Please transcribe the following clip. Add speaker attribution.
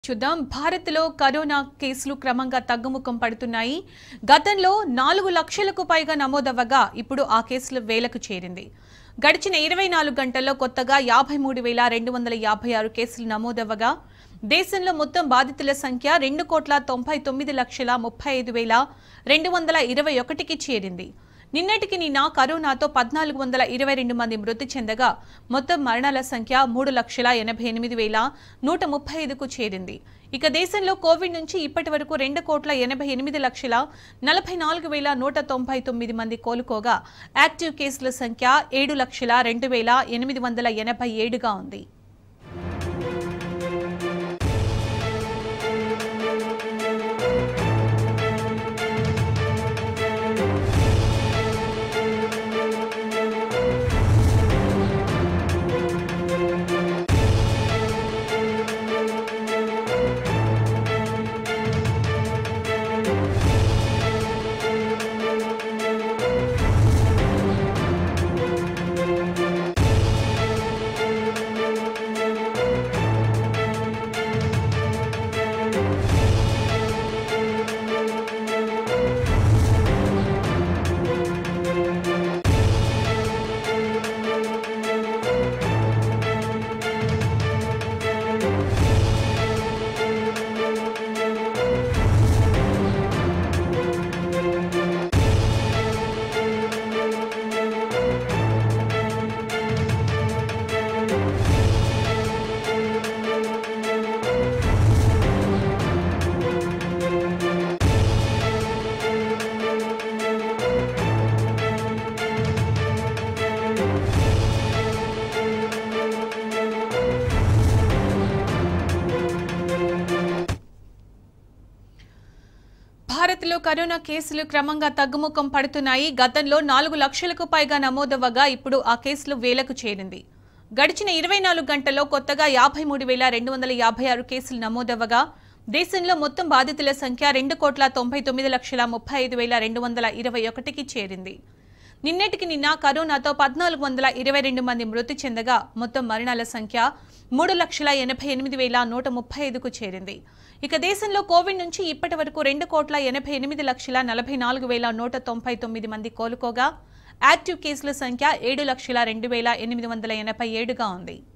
Speaker 1: చూద్దాం భారత్లో కరోనా కేసులు క్రమంగా తగ్గుముఖం పడుతున్నాయి గతంలో నాలుగు లక్షలకు పైగా నమోదవ్వగా ఇప్పుడు ఆ కేసులు వేలకు చేరింది గడిచిన ఇరవై నాలుగు గంటల్లో కొత్తగా యాభై మూడు వేల రెండు వందల యాభై ఆరు కేసులు నమోదవ్వగా దేశంలో మొత్తం బాధితుల సంఖ్య రెండు కోట్ల తొంభై తొమ్మిది లక్షల ముప్పై ఐదు వేల రెండు వందల ఇరవై ఒకటికి చేరింది నిన్నటికి నిన్న కరోనాతో పద్నాలుగు వందల ఇరవై రెండు మంది మృతి చెందగా మొత్తం మరణాల సంఖ్య మూడు లక్షల ఎనభై ఎనిమిది వేల నూట ముప్పై ఐదుకు చేరింది ఇక దేశంలో కోవిడ్ నుంచి ఇప్పటి వరకు రెండు కోట్ల ఎనభై ఎనిమిది లక్షల నలభై నాలుగు వేల నూట తొంభై తొమ్మిది మంది కోలుకోగా యాక్టివ్ కేసుల సంఖ్య ఏడు లక్షల రెండు వేల ఎనిమిది వందల ఎనభై ఏడుగా ఉంది భారత్లో కరోనా కేసులు క్రమంగా తగ్గుముఖం పడుతున్నాయి గతంలో నాలుగు లక్షలకు పైగా నమోదవ్వగా ఇప్పుడు ఆ కేసులు వేలకు చేరింది గడిచిన ఇరవై నాలుగు గంటల్లో కొత్తగా యాభై మూడు వేల రెండు వందల యాభై ఆరు కేసులు నమోదవ్వగా దేశంలో మొత్తం బాధితుల సంఖ్య రెండు కోట్ల తొంభై తొమ్మిది లక్షల ముప్పై ఐదు వేల రెండు వందల ఇరవై ఒకటికి చేరింది నిన్నటికి నిన్న కరోనాతో పద్నాలుగు వందల ఇరవై రెండు మంది మృతి చెందగా మొత్తం మరణాల సంఖ్య మూడు లక్షల ఎనభై ఎనిమిది వేల నూట ముప్పై ఐదుకు చేరింది ఇక దేశంలో కోవిడ్ నుంచి ఇప్పటి వరకు రెండు కోట్ల ఎనభై ఎనిమిది లక్షల నలభై నాలుగు వేల నూట తొంభై తొమ్మిది మంది కోలుకోగా యాక్టివ్ కేసుల సంఖ్య ఏడు లక్షల రెండు వేల ఎనిమిది వందల ఎనభై ఏడుగా ఉంది